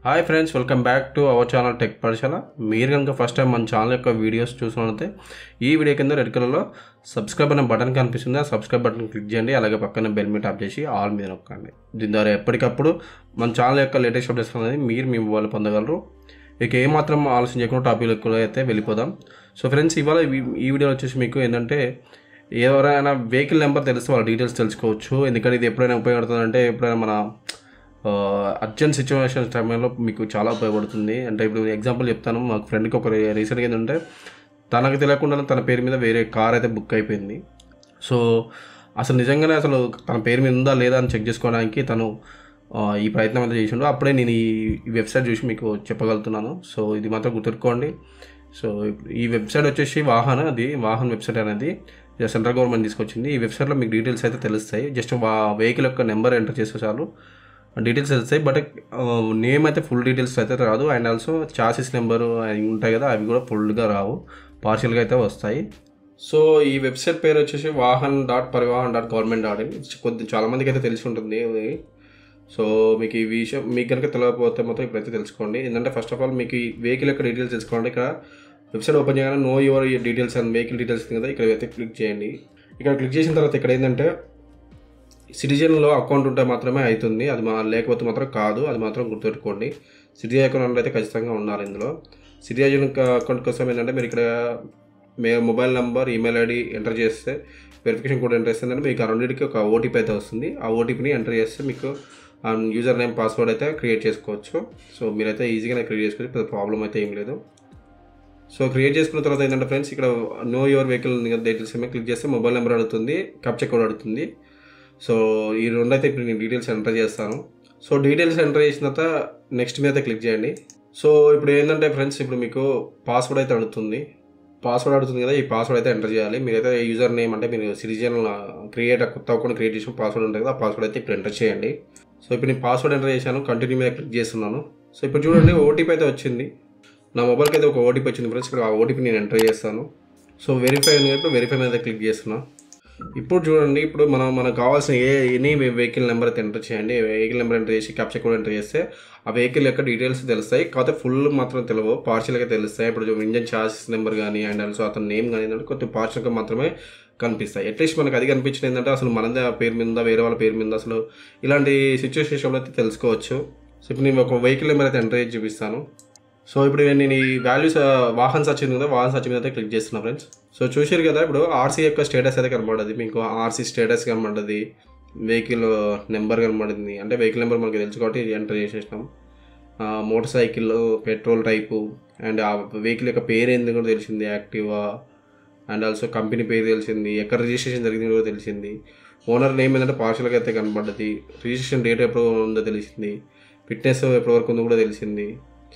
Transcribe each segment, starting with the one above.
Hi friends welcome back to our channel tech Pathashala మీరు కనుక first time మన ఛానల్ యొక్క వీడియోస్ చూసినట్లయితే ఈ వీడియో కింద రెడ్ కలర్లో సబ్స్క్రైబ్ అనే బటన్ కనిపిస్తుంది ఆ సబ్స్క్రైబ్ బటన్ క్లిక్ చేయండి అలాగే పక్కన బెల్ మీద ట్యాప్ చేసి ఆల్ మీద నొక్కండి దీని ద్వారా ఎప్పటికప్పుడు మన ఛానల్ యొక్క లేటెస్ట్ అప్డేట్స్ అనేది మీరు మీ మొబైల్ పొందగలరు ఇక ఏమాత్రం ఆలోచన చేయకుండా టాపిక్ అయితే వెళ్ళిపోదాం సో ఫ్రెండ్స్ ఇవాళ ఈ- ఈ వీడియో వచ్చేసి మీకు ఏంటంటే ఎవరైనా వెహికల్ నెంబర్ తెలిస్తే వాళ్ళ డీటెయిల్స్ తెలుసుకోవచ్చు ఎందుకంటే ఇది ఎప్పుడైనా ఉపయోగపడుతుందంటే ఎప్పుడైనా మన అర్జెంట్ సిచ్యువేషన్ టైంలో మీకు చాలా ఉపయోగపడుతుంది అంటే ఇప్పుడు ఎగ్జాంపుల్ చెప్తాను మా ఫ్రెండ్కి ఒక రీసెంట్గా ఏంటంటే తనకు తెలియకుండా తన పేరు మీద వేరే కార్ అయితే బుక్ అయిపోయింది సో అసలు నిజంగానే అసలు తన పేరు మీద ఉందా లేదా అని చెక్ చేసుకోవడానికి తను ఆ, ఈ ప్రయత్నం అయితే చేసిండు అప్పుడే నేను ఈ ఈ వెబ్సైట్ చూసి మీకు చెప్పగలుగుతున్నాను సో ఇది మాత్రం గుర్తుపెట్టుకోండి సో ఈ వెబ్సైట్ వచ్చేసి వాహన అది వాహన్ వెబ్సైట్ అనేది ఇది సెంట్రల్ గవర్నమెంట్ తీసుకొచ్చింది ఈ వెబ్సైట్లో మీకు డీటెయిల్స్ అయితే తెలుస్తాయి జస్ట్ వా వెహికల్ యొక్క నెంబర్ ఎంటర్ చేస్తే చాలు డీటెయిల్స్ తెలుస్తాయి బట్ నేమ్ అయితే ఫుల్ డీటెయిల్స్ అయితే రాదు అండ్ ఆల్సో చాసిస్ నెంబరు అవి ఉంటాయి కదా అవి కూడా ఫుల్గా రావు పార్షియల్గా అయితే వస్తాయి సో ఈ వెబ్సైట్ పేరు వచ్చేసి Vahan dot Parivahan dot government dot in కొద్ది చాలామందికి అయితే తెలిసి ఉంటుంది ఇది. సో మీకు ఈ విషయం మీకు కనుక తెలియకపోతే మొత్తం ఇప్పుడైతే తెలుసుకోండి ఏంటంటే ఫస్ట్ ఆఫ్ ఆల్ మీకు ఈ వెహికల్ యొక్క డీటెయిల్స్ తెలుసుకోండి ఇక్కడ వెబ్సైట్ ఓపెన్ చేయగానే know your details and vehicle details ఉంది కదా ఇక్కడ అయితే క్లిక్ చేయండి ఇక్కడ క్లిక్ చేసిన తర్వాత ఇక్కడ ఏంటంటే సిటిజన్లో అకౌంట్ ఉంటే మాత్రమే అవుతుంది అది మా లేకపోతే మాత్రం కాదు అది మాత్రం గుర్తుపెట్టుకోండి సిటిజన్ అకౌంట్ అయితే ఖచ్చితంగా ఉండాలి ఇందులో సిటిజన్ అకౌంట్ కోసం ఏంటంటే మీరు ఇక్కడ మీ mobile number email ID enter చేస్తే వెరిఫికేషన్ కోడ్ ఎంటర్ చేస్తే మీకు ఆ రెండింటికి ఒక ఓటీపీ అయితే వస్తుంది ఆ ఓటీపీని ఎంటర్ చేస్తే మీకు యూజర్ నేమ్ పాస్వర్డ్ అయితే క్రియేట్ చేసుకోవచ్చు సో మీరైతే ఈజీగానే క్రియేట్ చేసుకోవచ్చు పెద్ద ప్రాబ్లం అయితే ఏం లేదు సో క్రియేట్ చేసుకున్న తర్వాత ఏంటంటే ఫ్రెండ్స్ ఇక్కడ నో యువర్ వెహికల్ డీటెయిల్స్ ఏమో క్లిక్ చేస్తే మొబైల్ నెంబర్ అడుగుతుంది క్యాప్చర్ కోడ్ అడుగుతుంది సో ఈ రెండు అయితే ఇప్పుడు నేను డీటెయిల్స్ ఎంటర్ చేస్తాను సో డీటెయిల్స్ ఎంటర్ చేసిన తర్వాత నెక్స్ట్ మీద క్లిక్ చేయండి సో ఇప్పుడు ఏంటంటే ఫ్రెండ్స్ ఇప్పుడు మీకు పాస్వర్డ్ అయితే అడుగుతుంది పాస్వర్డ్ అడుగుతుంది కదా ఈ పాస్వర్డ్ అయితే ఎంటర్ చేయాలి మీరైతే యూజర్ నేమ్ అంటే మీరు సిటిజన్ క్రియేట్ కొత్త అకౌంట్ క్రియేట్ చేసిన పాస్వర్డ్ ఉంటుంది కదా ఆ పాస్వర్డ్ అయితే ఇప్పుడు ఎంటర్ చేయండి సో ఇప్పుడు నేను పాస్వర్డ్ ఎంటర్ చేశాను కంటిన్యూ మీద క్లిక్ చేస్తున్నాను సో ఇప్పుడు చూడండి ఓటీపీ అయితే వచ్చింది నా మొబైల్కి అయితే ఒక ఓటీపీ వచ్చింది ఫ్రెండ్స్ ఇక్కడ ఆ ఓటీపీ నేను ఎంటర్ చేస్తాను సో వెరిఫై అని చెప్పి వెరిఫై మీద క్లిక్ చేస్తున్నా ఇప్పుడు చూడండి ఇప్పుడు మనం మనకు కావాల్సిన ఏ ఎనీ వెహికల్ నెంబర్ అయితే ఎంటర్ చేయండి వెహికల్ నెంబర్ ఎంటర్ చేసి క్యాప్చర్ కోడ్ ఎంటర్ చేస్తే ఆ వెహికల్ యొక్క డీటెయిల్స్ తెలుస్తాయి కాకపోతే ఫుల్ మాత్రం తెలియవు పార్షియల్గా తెలుస్తాయి ఇప్పుడు ఇంజన్ ఛార్జెస్ నెంబర్ కానీ అండ్ ఆల్సో అతని నేమ్ కానీ ఏంటంటే కొంచెం పార్షియల్గా మాత్రమే కనిపిస్తాయి అట్లీస్ట్ మనకు అది కనిపించింది ఏంటంటే అసలు మనదే ఆ పేరు మీద ఉందా, వేరే వాళ్ళ పేరు మీద ఉందా, అసలు ఇలాంటి సిచ్యువేషన్లో అయితే తెలుసుకోవచ్చు సో ఇప్పుడు నేను ఒక వెహికల్ నెంబర్ అయితే ఎంటర్ చేసి చూపిస్తాను సో ఇప్పుడు నేను ఈ వాల్యూస్ వాహన్ సచ్ ఉంది కదా వాహన్ సచ్ మీద అయితే క్లిక్ చేస్తున్నా ఫ్రెండ్స్ సో చూసారు కదా ఇప్పుడు ఆర్సీ యొక్క స్టేటస్ అయితే కనబడదు మీకు ఆర్సీ స్టేటస్ కనబడ్డది వెహికల్ నెంబర్ కనబడింది అంటే వెహికల్ నెంబర్ మనకి తెలుసు కాబట్టి ఎంటర్ చేసేసినాం motorcycle petrol type and ఆ వెహికల్ యొక్క పేరు ఏంది కూడా తెలిసింది యాక్టివా అండ్ ఆల్సో కంపెనీ పేరు తెలిసింది ఎక్కడ రిజిస్ట్రేషన్ జరిగింది కూడా తెలిసింది ఓనర్ నేమ్ ఏంటంటే పార్షల్గా అయితే కనబడ్డది రిజిస్ట్రేషన్ డేట్ ఎప్పుడు ఉందో తెలిసింది ఫిట్నెస్ ఎప్పటి వరకు ఉందో కూడా తెలిసింది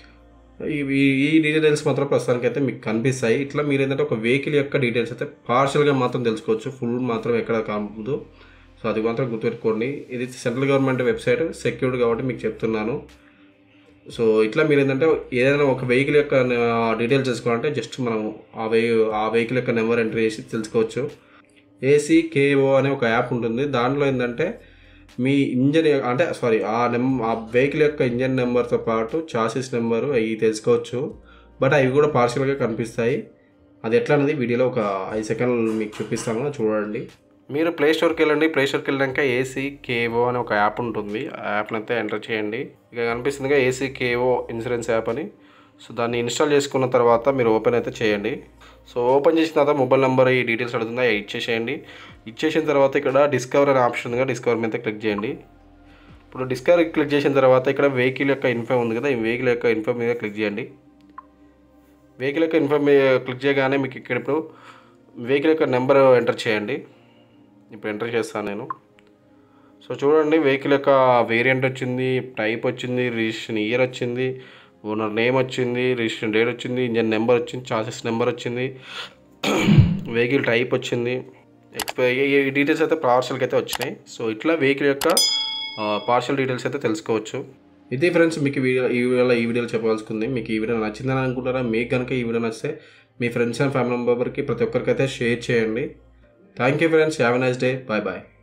ఇవి ఈ డీటెయిల్స్ మాత్రం ప్రస్తుతానికి అయితే మీకు కనిపిస్తాయి ఇట్లా మీరు ఏంటంటే ఒక వెహికల్ యొక్క డీటెయిల్స్ అయితే పార్షల్గా మాత్రం తెలుసుకోవచ్చు ఫుల్ మాత్రం ఎక్కడ కాదు సో అది మాత్రం గుర్తుపెట్టుకోండి ఇది సెంట్రల్ గవర్నమెంట్ వెబ్సైట్ సెక్యూర్డ్ కాబట్టి మీకు చెప్తున్నాను సో ఇట్లా మీరు ఏంటంటే ఏదైనా ఒక వెహికల్ యొక్క డీటెయిల్స్ తెలుసుకోవాలంటే జస్ట్ మనం ఆ వెహి ఆ వెహికల్ యొక్క నెంబర్ ఎంటర్ చేసి తెలుసుకోవచ్చు ఏసీకేఓ అనే ఒక యాప్ ఉంటుంది దాంట్లో ఏంటంటే మీ ఇంజన్ అంటే సారీ ఆ నెం ఆ వెహికల్ యొక్క ఇంజన్ నెంబర్తో పాటు చాసిస్ నెంబరు అవి తెలుసుకోవచ్చు బట్ అవి కూడా పార్షియల్గా కనిపిస్తాయి అది ఎట్లా అనేది వీడియోలో ఒక ఐదు సెకండ్లు మీకు చూపిస్తాను చూడండి మీరు ప్లే స్టోర్కి వెళ్ళండి ప్లే స్టోర్కి వెళ్ళాక ఏసీ కేఓ అనే ఒక యాప్ ఉంటుంది ఆ యాప్ని అయితే ఎంటర్ చేయండి ఇక కనిపిస్తుందిగా ఏసీ కేఓ ఇన్సూరెన్స్ యాప్ అని సో దాన్ని ఇన్స్టాల్ చేసుకున్న తర్వాత మీరు ఓపెన్ అయితే చేయండి సో ఓపెన్ చేసిన తర్వాత మొబైల్ నెంబర్ ఈ డీటెయిల్స్ అడుగుతుందా అవి ఇచ్చేసేయండి ఇచ్చేసిన తర్వాత ఇక్కడ డిస్కవర్ అనే ఆప్షన్ ఉందిగా డిస్కవర్ మీద క్లిక్ చేయండి ఇప్పుడు డిస్కవర్ క్లిక్ చేసిన తర్వాత ఇక్కడ వెహికల్ యొక్క ఇన్ఫో ఉంది కదా ఈ వెహికల్ యొక్క ఇన్ఫో మీద క్లిక్ చేయండి వెహికల్ యొక్క ఇన్ఫో మీద క్లిక్ చేయగానే మీకు ఇక్కడ ఇప్పుడు వెహికల్ యొక్క నెంబర్ ఎంటర్ చేయండి ఇప్పుడు ఎంటర్ చేస్తాను నేను సో చూడండి వెహికల్ యొక్క వేరియంట్ వచ్చింది టైప్ వచ్చింది రిజిస్ట్రేషన్ ఇయర్ వచ్చింది ఓనర్ నేమ్ వచ్చింది రిజిస్ట్రేషన్ డేట్ వచ్చింది ఇంజన్ నెంబర్ వచ్చింది చార్జెస్ నెంబర్ వచ్చింది వెహికల్ టైప్ వచ్చింది ఎక్స్పై ఈ డీటెయిల్స్ అయితే పార్షల్కి అయితే వచ్చినాయి సో ఇట్లా వెహికల్ యొక్క పార్షల్ డీటెయిల్స్ అయితే తెలుసుకోవచ్చు ఇది ఫ్రెండ్స్ మీకు ఈ వీడియో ఈ వీడియోలో ఈ వీడియోలో చెప్పాల్సింది మీకు ఈ వీడియో నచ్చిందని అనుకుంటారా మీకు కనుక ఈ వీడియో నచ్చితే మీ ఫ్రెండ్స్ అండ్ ఫ్యామిలీ మెంబర్కి ప్రతి ఒక్కరికైతే షేర్ చేయండి thank you friends have a nice day bye bye